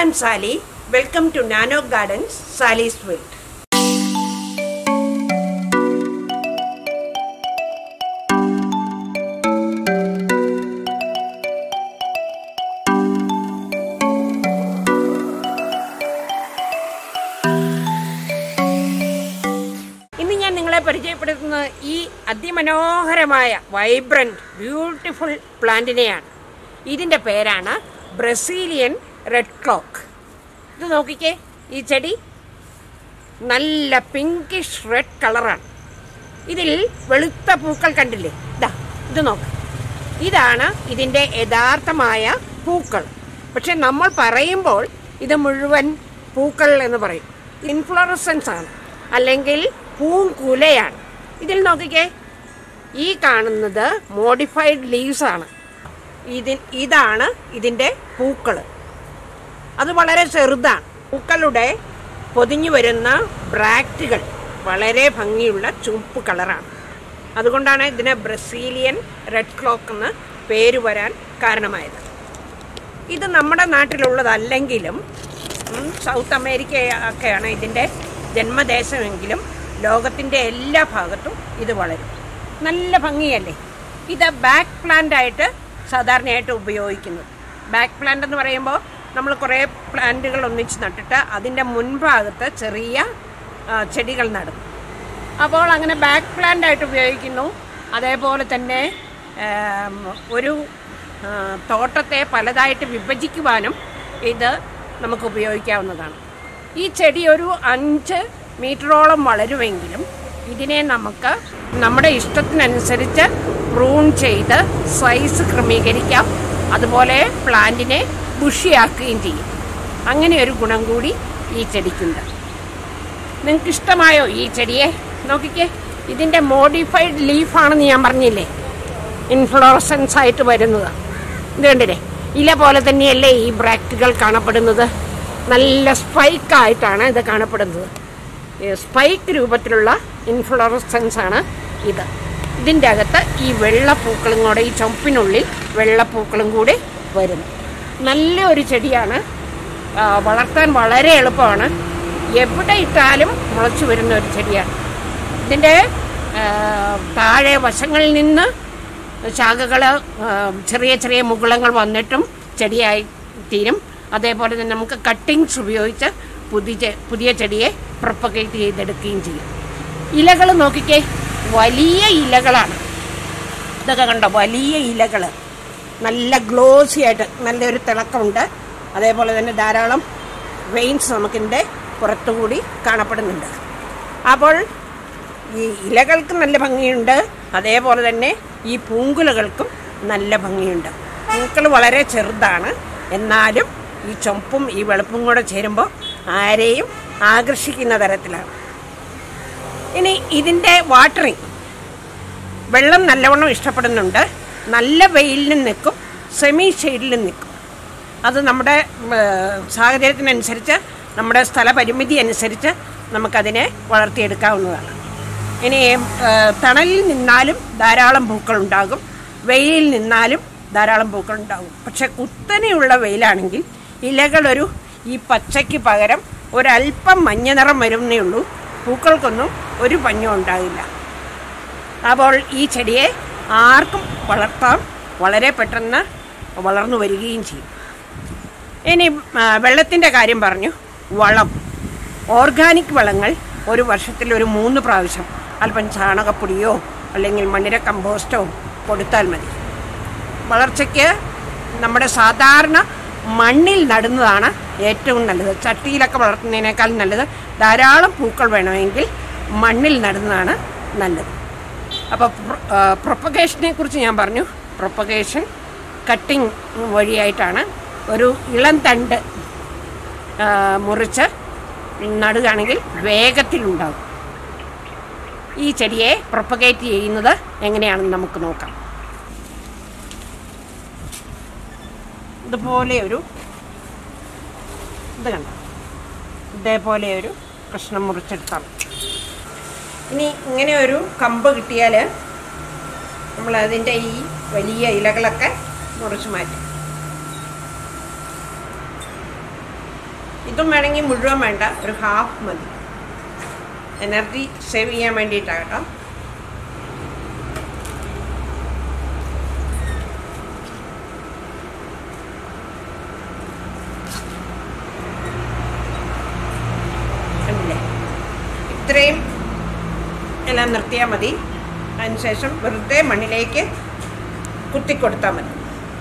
am Sally. Welcome to Nano Gardens, Sally's World. ഇന്ന് ഞാൻ നിങ്ങളെ പരിചയപ്പെടുത്തുന്നത് ഈ അതിമനോഹരമായ വൈബ്രന്റ് ബ്യൂട്ടിഫുൾ പ്ലാന്റിനെയാണ് ഇതിൻ്റെ പേരാണ് ബ്രസീലിയൻ റെഡ് ക്ലോക്ക് ഇത് നോക്കിക്കേ ഈ ചെടി നല്ല പിങ്കിഷ് റെഡ് കളറാണ് ഇതിൽ വെളുത്ത പൂക്കൾ കണ്ടില്ലേ ഇതാ ഇത് നോക്ക് ഇതാണ് ഇതിൻ്റെ യഥാർത്ഥമായ പൂക്കൾ പക്ഷെ നമ്മൾ പറയുമ്പോൾ ഇത് മുഴുവൻ പൂക്കൾ എന്ന് പറയും ഇൻഫ്ലോറസൻസ് ആണ് അല്ലെങ്കിൽ പൂങ്കുലയാണ് ഇതിൽ നോക്കിക്കേ ഈ കാണുന്നത് മോഡിഫൈഡ് ലീവ്സ് ആണ് ഇതിൽ ഇതാണ് ഇതിൻ്റെ പൂക്കൾ അത് വളരെ ചെറുതാണ് പൂക്കളുടെ പൊതിഞ്ഞു വരുന്ന ബ്രാക്റ്റുകൾ വളരെ ഭംഗിയുള്ള ചുവപ്പ് കളറാണ് അതുകൊണ്ടാണ് ഇതിന് ബ്രസീലിയൻ റെഡ് ക്ലോക്ക് എന്ന് പേര് വരാൻ കാരണമായത് ഇത് നമ്മുടെ നാട്ടിലുള്ളതല്ലെങ്കിലും ഉം, സൗത്ത് അമേരിക്ക ഒക്കെയാണ് ഇതിൻ്റെ ജന്മദേശമെങ്കിലും ലോകത്തിൻ്റെ എല്ലാ ഭാഗത്തും ഇത് വളരും നല്ല ഭംഗിയല്ലേ ഇത് ബാക്ക് പ്ലാന്റ് ആയിട്ട് സാധാരണയായിട്ട് ഉപയോഗിക്കുന്നത് ബാക്ക് പ്ലാന്റ് എന്ന് പറയുമ്പോൾ നമ്മൾ കുറേ പ്ലാന്റുകൾ ഒന്നിച്ച് നട്ടിട്ട് അതിൻ്റെ മുൻഭാഗത്ത് ചെറിയ ആ, ചെടികൾ നടും അപ്പോൾ അങ്ങനെ ബാക്ക് പ്ലാന്റ് ആയിട്ട് ഉപയോഗിക്കുന്നു അതേപോലെ തന്നെ ആം, ഒരു ആ, തോട്ടത്തെ പലതായിട്ട് വിഭജിക്കുവാനും ഇത് നമുക്ക് ഉപയോഗിക്കാവുന്നതാണ് ഈ ചെടി ഒരു അഞ്ച് മീറ്ററോളം വളരുമെങ്കിലും ഇതിനെ നമുക്ക് നമ്മുടെ ഇഷ്ടത്തിനനുസരിച്ച് പ്രൂൺ ചെയ്ത് സൈസ് ക്രമീകരിക്കാം അതുപോലെ പ്ലാന്റിനെ ബുഷിയാക്കുകയും ചെയ്യും അങ്ങനെ ഒരു ഗുണം കൂടി ഈ ചെടിക്കുണ്ട് നിങ്ങൾക്ക് ഇഷ്ടമായോ ഈ ചെടിയെ നോക്കിക്കേ ഇതിൻ്റെ മോഡിഫൈഡ് ലീഫാണെന്ന് ഞാൻ പറഞ്ഞില്ലേ ഇൻഫ്ലോറസൻസ് ആയിട്ട് വരുന്നത് ഇത് കണ്ടില്ലേ ഇല പോലെ തന്നെയല്ലേ ഈ ബ്രാക്റ്റുകൾ കാണപ്പെടുന്നത് നല്ല സ്പൈക്ക് ആയിട്ടാണ് ഇത് കാണപ്പെടുന്നത് സ്പൈക്ക് രൂപത്തിലുള്ള ഇൻഫ്ലോറസൻസ് ആണ് ഇത് ഇതിൻ്റെ അകത്ത് ഈ വെള്ളപ്പൂക്കളും കൂടെ ഈ ചുവപ്പിനുള്ളിൽ വെള്ളപ്പൂക്കളും കൂടി വരുന്നു നല്ലൊരു ചെടിയാണ് ആ, വളർത്താൻ വളരെ എളുപ്പമാണ് എവിടെ ഇട്ടാലും മുളച്ചു വരുന്ന ഒരു ചെടിയാണ് ഇതിൻ്റെ ആ, താഴെ വശങ്ങളിൽ നിന്ന് ശാഖകൾ ചെറിയ ചെറിയ മുകുളങ്ങൾ വന്നിട്ടും ചെടിയായി തീരും അതേപോലെ തന്നെ നമുക്ക് കട്ടിങ്സ് ഉപയോഗിച്ച് പുതിയ ചെ- പുതിയ ചെടിയെ പ്രൊപ്പഗേറ്റ് ചെയ്തെടുക്കുകയും ചെയ്യും ഇലകൾ നോക്കിക്കേ വലിയ ഇലകളാണ് ഇതൊക്കെ കണ്ടോ വലിയ ഇലകൾ നല്ല ഗ്ലോസി ആയിട്ട് നല്ലൊരു തിളക്കമുണ്ട് അതേപോലെ തന്നെ ധാരാളം വെയിൻസ് നമുക്കിൻ്റെ പുറത്തുകൂടി കാണപ്പെടുന്നുണ്ട് അപ്പോൾ ഈ ഇലകൾക്ക് നല്ല ഭംഗിയുണ്ട് അതേപോലെ തന്നെ ഈ പൂങ്കുലകൾക്കും നല്ല ഭംഗിയുണ്ട് പൂക്കൾ വളരെ ചെറുതാണ് എന്നാലും ഈ ചുമപ്പും ഈ വെളുപ്പും കൂടെ ചേരുമ്പോൾ ആരെയും ആകർഷിക്കുന്ന തരത്തിലാണ് ഇനി ഇതിൻ്റെ വാട്ടറിങ് വെള്ളം നല്ലവണ്ണം ഇഷ്ടപ്പെടുന്നുണ്ട് നല്ല വെയിലിനും നിൽക്കും സെമി ഷെയ്ഡിലും നിൽക്കും അത് നമ്മുടെ ഉം, ഏഹ്, സാഹചര്യത്തിനനുസരിച്ച് നമ്മുടെ സ്ഥലപരിമിതി അനുസരിച്ച് നമുക്കതിനെ വളർത്തിയെടുക്കാവുന്നതാണ് ഇനി ഏഹ്, തണലിൽ നിന്നാലും ധാരാളം പൂക്കൾ ഉണ്ടാകും വെയിലിൽ നിന്നാലും ധാരാളം പൂക്കൾ ഉണ്ടാകും പക്ഷെ കുത്തനെയുള്ള വെയിലാണെങ്കിൽ ഇലകളൊരു ഈ പച്ചയ്ക്ക് പകരം ഒരല്പം മഞ്ഞ നിറം വരുന്നേ ഉള്ളൂ പൂക്കൾക്കൊന്നും ഒരു പഞ്ഞും ഉണ്ടാകില്ല അപ്പോൾ ഈ ചെടിയെ ആർക്കും വളർത്താം വളരെ പെട്ടെന്ന് വളർന്നു വരികയും ചെയ്യും ഇനി ആ, വെള്ളത്തിൻ്റെ കാര്യം പറഞ്ഞു വളം ഓർഗാനിക് വളങ്ങൾ ഒരു വർഷത്തിൽ ഒരു മൂന്ന് പ്രാവശ്യം അല്പം ചാണകപ്പൊടിയോ അല്ലെങ്കിൽ മണ്ണിര കമ്പോസ്റ്റോ കൊടുത്താൽ മതി വളർച്ചയ്ക്ക് നമ്മുടെ സാധാരണ മണ്ണിൽ നടുന്നതാണ് ഏറ്റവും നല്ലത് ചട്ടിയിലൊക്കെ വളർത്തുന്നതിനേക്കാൾ നല്ലത് ധാരാളം പൂക്കൾ വേണമെങ്കിൽ മണ്ണിൽ നടുന്നതാണ് നല്ലത് അപ്പോൾ പ്രൊപ്പഗേഷനെ കുറിച്ച് ഞാൻ പറഞ്ഞു പ്രൊപ്പഗേഷൻ കട്ടിങ് വഴിയായിട്ടാണ് ഒരു ഇളം തണ്ട് ആ, മുറിച്ച് നടുകയാണെങ്കിൽ വേഗത്തിലുണ്ടാകും ഈ ചെടിയെ പ്രൊപ്പഗേറ്റ് ചെയ്യുന്നത് എങ്ങനെയാണെന്ന് നമുക്ക് നോക്കാം ഇതുപോലെ ഒരു ഇത് കണ്ടോ ഇതേപോലെ ഒരു കഷ്ണം മുറിച്ചെടുത്താൽ മതി. ഇനി ഇങ്ങനെ ഒരു കമ്പ് കിട്ടിയാൽ നമ്മൾ അതിൻ്റെ ഈ വലിയ ഇലകളൊക്കെ മുറിച്ച് മാറ്റും ഇതും വേണമെങ്കിൽ മുഴുവൻ വേണ്ട ഒരു ഹാഫ് മതി എനർജി സേവ് ചെയ്യാൻ വേണ്ടിയിട്ടാണ് കേട്ടോ കണ്ടില്ലേ ഇത്രയും എല്ലാം നിർത്തിയാൽ മതി അതിനുശേഷം വെറുതെ മണ്ണിലേക്ക് കുത്തിക്കൊടുത്താൽ മതി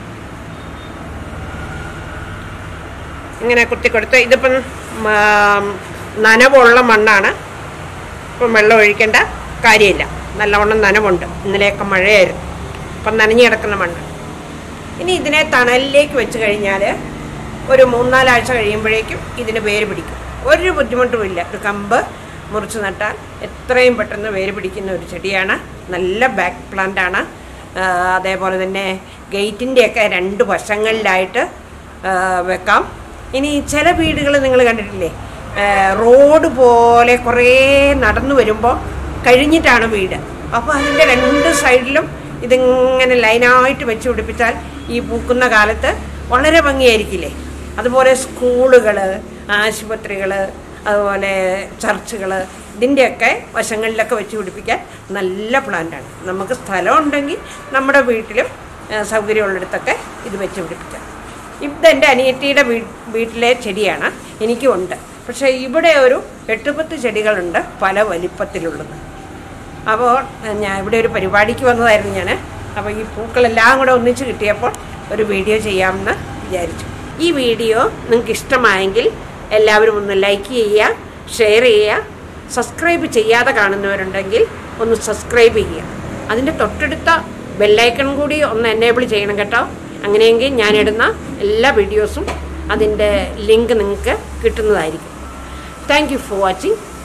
ഇങ്ങനെ കുത്തിക്കൊടുത്ത് ഇതിപ്പം ഉം, നനവുള്ള മണ്ണാണ് ഇപ്പം വെള്ളം ഒഴിക്കേണ്ട കാര്യമില്ല നല്ലവണ്ണം നനവുണ്ട് ഇന്നലെയൊക്കെ മഴയായിരുന്നു അപ്പം നനഞ്ഞു കിടക്കുന്ന മണ്ണ് ഇനി ഇതിനെ തണലിലേക്ക് വെച്ച് കഴിഞ്ഞാൽ ഒരു മൂന്നാലാഴ്ച കഴിയുമ്പോഴേക്കും ഇതിന് വേര് പിടിക്കും ഒരു ബുദ്ധിമുട്ടുമില്ല ഒരു കമ്പ് മുറിച്ച് നട്ടാൽ എത്രയും പെട്ടെന്ന് വേര് പിടിക്കുന്ന ഒരു ചെടിയാണ് നല്ല ബാക്ക് പ്ലാന്റ് ആണ് ആ, അതേപോലെ തന്നെ ഗേറ്റിൻ്റെയൊക്കെ രണ്ട് വശങ്ങളിലായിട്ട് ആ, വെക്കാം ഇനി ചില വീടുകൾ നിങ്ങൾ കണ്ടിട്ടില്ലേ ആ, റോഡ് പോലെ കുറേ നടന്നു വരുമ്പോൾ കഴിഞ്ഞിട്ടാണ് വീട് അപ്പോൾ അതിൻ്റെ രണ്ട് സൈഡിലും ഇതിങ്ങനെ ലൈനായിട്ട് വെച്ച് പിടിപ്പിച്ചാൽ ഈ പൂക്കുന്ന കാലത്ത് വളരെ ഭംഗിയായിരിക്കില്ലേ അതുപോലെ സ്കൂളുകൾ ആശുപത്രികൾ അതുപോലെ ചർച്ചുകൾ ഇതിൻ്റെയൊക്കെ വശങ്ങളിലൊക്കെ വെച്ച് പിടിപ്പിക്കാൻ നല്ല പ്ലാന്റാണ് നമുക്ക് സ്ഥലം ഉണ്ടെങ്കിൽ നമ്മുടെ വീട്ടിലും ആ, സൗകര്യമുള്ളിടത്തൊക്കെ ഇത് വെച്ച് പിടിപ്പിക്കാം ഇതെൻ്റെ അനിയത്തിയുടെ വീ വീട്ടിലെ ചെടിയാണ് എനിക്കും ഉണ്ട് പക്ഷേ ഇവിടെ ഒരു എട്ട് പത്ത് ചെടികളുണ്ട് പല വലിപ്പത്തിലുള്ളത് അപ്പോൾ ഞാൻ ഇവിടെ ഒരു പരിപാടിക്ക് വന്നതായിരുന്നു ഞാൻ അപ്പോൾ ഈ പൂക്കളെല്ലാം കൂടെ ഒന്നിച്ച് കിട്ടിയപ്പോൾ ഒരു വീഡിയോ ചെയ്യാമെന്ന് വിചാരിച്ചു ഈ വീഡിയോ നിങ്ങൾക്ക് ഇഷ്ടമായെങ്കിൽ എല്ലാവരും ഒന്ന് ലൈക്ക് ചെയ്യുക ഷെയർ ചെയ്യുക സബ്സ്ക്രൈബ് ചെയ്യാതെ കാണുന്നവരുണ്ടെങ്കിൽ ഒന്ന് സബ്സ്ക്രൈബ് ചെയ്യുക അതിൻ്റെ തൊട്ടടുത്ത ബെല്ലൈക്കൺ കൂടി ഒന്ന് എനേബിൾ ചെയ്യണം കേട്ടോ അങ്ങനെയെങ്കിൽ ഞാനിടുന്ന എല്ലാ വീഡിയോസും അതിൻ്റെ ലിങ്ക് നിങ്ങൾക്ക് കിട്ടുന്നതായിരിക്കും താങ്ക് യു ഫോർ വാച്ചിങ്